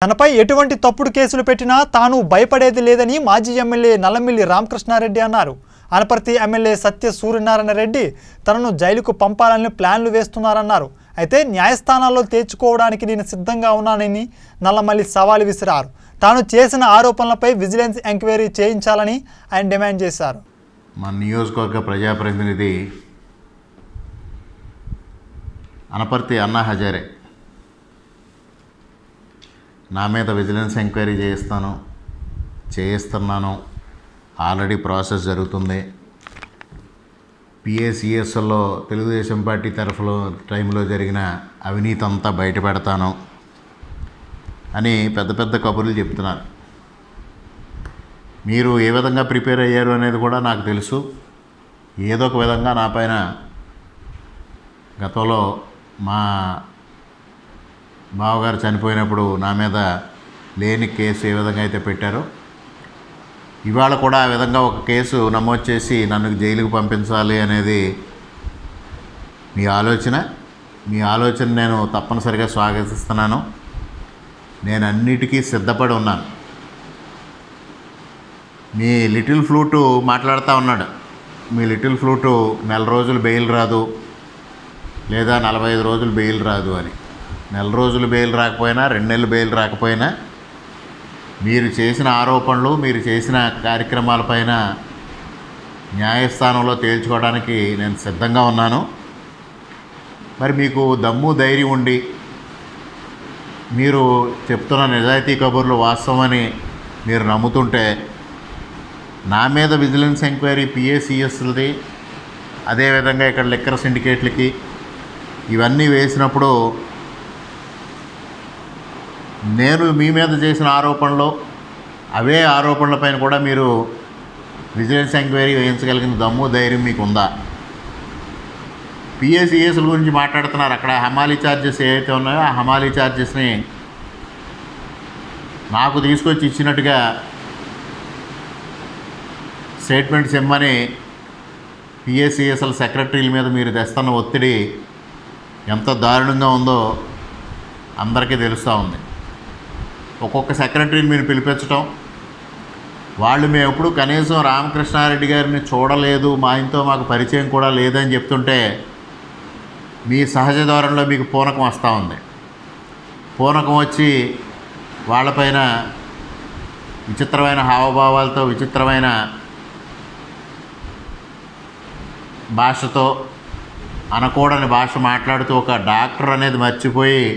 తనపై ఎటువంటి తప్పుడు కేసులు పెట్టినా తాను భయపడేది లేదని మాజీ ఎమ్మెల్యే నల్లమిల్లి రామకృష్ణారెడ్డి అన్నారు అనపర్తి ఎమ్మెల్యే సత్య సూర్యనారాయణ రెడ్డి తనను జైలుకు పంపాలని ప్లాన్లు వేస్తున్నారన్నారు అయితే న్యాయస్థానాల్లో తేల్చుకోవడానికి నేను సిద్ధంగా ఉన్నానని నల్లమల్లి సవాలు విసిరారు తాను చేసిన ఆరోపణలపై విజిలెన్స్ ఎంక్వైరీ చేయించాలని ఆయన డిమాండ్ చేశారు మన నియోజకవర్గ ప్రజాప్రతినిధి అనపర్తి అన్నా హజారే నా మీద విజిలెన్స్ ఎంక్వైరీ చేయిస్తాను చేయిస్తున్నాను ఆల్రెడీ ప్రాసెస్ జరుగుతుంది పిఏసిఎస్లో తెలుగుదేశం పార్టీ తరఫులో టైంలో జరిగిన అవినీతి అంతా బయట పెడతాను అని పెద్ద పెద్ద కబుర్లు చెప్తున్నారు మీరు ఏ విధంగా ప్రిపేర్ అయ్యారు అనేది కూడా నాకు తెలుసు ఏదో ఒక విధంగా నా పైన గతంలో మా బావగారు చనిపోయినప్పుడు నా మీద లేని కేసు ఏ విధంగా అయితే పెట్టారో ఇవాళ కూడా ఆ విధంగా ఒక కేసు నమోదు చేసి నన్ను జైలుకు పంపించాలి అనేది మీ ఆలోచన మీ ఆలోచన నేను తప్పనిసరిగా స్వాగతిస్తున్నాను నేను అన్నిటికీ సిద్ధపడి ఉన్నాను మీ లిటిల్ ఫ్లూటు మాట్లాడుతూ ఉన్నాడు మీ లిటిల్ ఫ్లూటు నెల రోజులు బెయిల్ రాదు లేదా నలభై ఐదు రోజులు బెయిల్ రాదు అని నెల రోజులు బెయిల్ రాకపోయినా రెండు నెలలు బెయిల్ రాకపోయినా మీరు చేసిన ఆరోపణలు మీరు చేసిన కార్యక్రమాలపైన న్యాయస్థానంలో తేల్చుకోవడానికి నేను సిద్ధంగా ఉన్నాను మరి మీకు దమ్ము ధైర్యం ఉండి మీరు చెప్తున్న నిజాయితీ కబుర్లు వాస్తవమని మీరు నమ్ముతుంటే నా మీద విజిలెన్స్ ఎంక్వైరీ పిఏసిఎస్లది అదేవిధంగా ఇక్కడ లిక్కర్ సిండికేట్లకి ఇవన్నీ వేసినప్పుడు నేను మీ మీద చేసిన ఆరోపణలు అవే ఆరోపణలపైన కూడా మీరు విజిలెన్స్ ఎంక్వైరీ వేయించగలిగిన దమ్ము ధైర్యం మీకు ఉందా పిఎస్సిఎస్ల గురించి మాట్లాడుతున్నారు అక్కడ హమాలీ ఛార్జెస్ ఏవైతే ఉన్నాయో ఆ హమాలీ ఛార్జెస్ని నాకు తీసుకొచ్చి ఇచ్చినట్టుగా స్టేట్మెంట్స్ ఇమ్మని పిఎస్సిఎస్ఎల్ సెక్రటరీల మీద మీరు తెస్తున్న ఒత్తిడి ఎంత దారుణంగా ఉందో అందరికీ తెలుస్తూ ఉంది ఒక్కొక్క సెక్రటరీని మీరు పిలిపించటం వాళ్ళు మేము ఎప్పుడు కనీసం రామకృష్ణారెడ్డి గారిని చూడలేదు మా ఆయనతో మాకు పరిచయం కూడా లేదని చెప్తుంటే మీ సహజ ధోరణిలో మీకు పూనకం వస్తూ ఉంది పూనకం వచ్చి వాళ్ళపైన విచిత్రమైన హావభావాలతో విచిత్రమైన భాషతో అనకూడని భాష మాట్లాడుతూ ఒక డాక్టర్ అనేది మర్చిపోయి